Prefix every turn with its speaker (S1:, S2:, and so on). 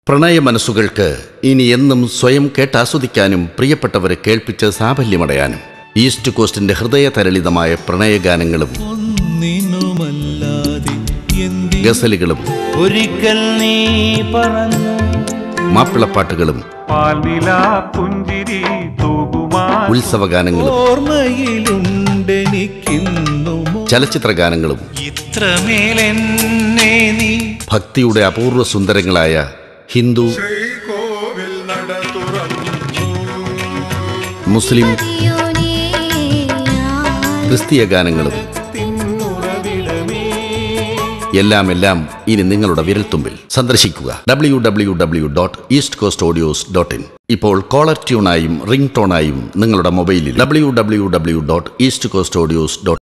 S1: പ്രണയ മനസ്സുകൾക്ക് ഇനി എന്നും സ്വയം കേട്ടാസ്വദിക്കാനും പ്രിയപ്പെട്ടവരെ കേൾപ്പിച്ച് സാഫല്യമടയാനും ഈസ്റ്റ് കോസ്റ്റിന്റെ ഹൃദയതരളിതമായ പ്രണയഗാനങ്ങളും
S2: ഒന്നിനുമല്ലാതെ എന്തി
S1: ഗസലുകളും
S3: ഒരിക്കൽ നീ പറഞ്ഞു
S1: മാപ്പിളപ്പാട്ടുകളും
S4: പാൽനില പുഞ്ചിരി തൂകുമാ
S1: ഉത്സവഗാനങ്ങളും
S2: ഓർമ്മയിലുണ്ടെനിക്കിന്നും
S1: ചലച്ചിത്ര ഗാനങ്ങളും
S2: ഇത്രമേൽ എന്നെ നീ
S1: ഭക്തിയുടെ അപൂർവ സുന്ദരങ്ങളായ ഹിന്ദു മുസ്ലിം ക്രിസ്തീയ ഗാനങ്ങളും എല്ലാം എല്ലാം ഇനി നിങ്ങളുടെ വിരൽത്തുമ്പിൽ സന്ദർശിക്കുക W W W dot East Coast audios dot in ഇപ്പോൾ കോളർ ട്യൂണായും റിംഗ് ടോണായും നിങ്ങളുടെ മൊബൈലിൽ W W W dot East Coast audios dot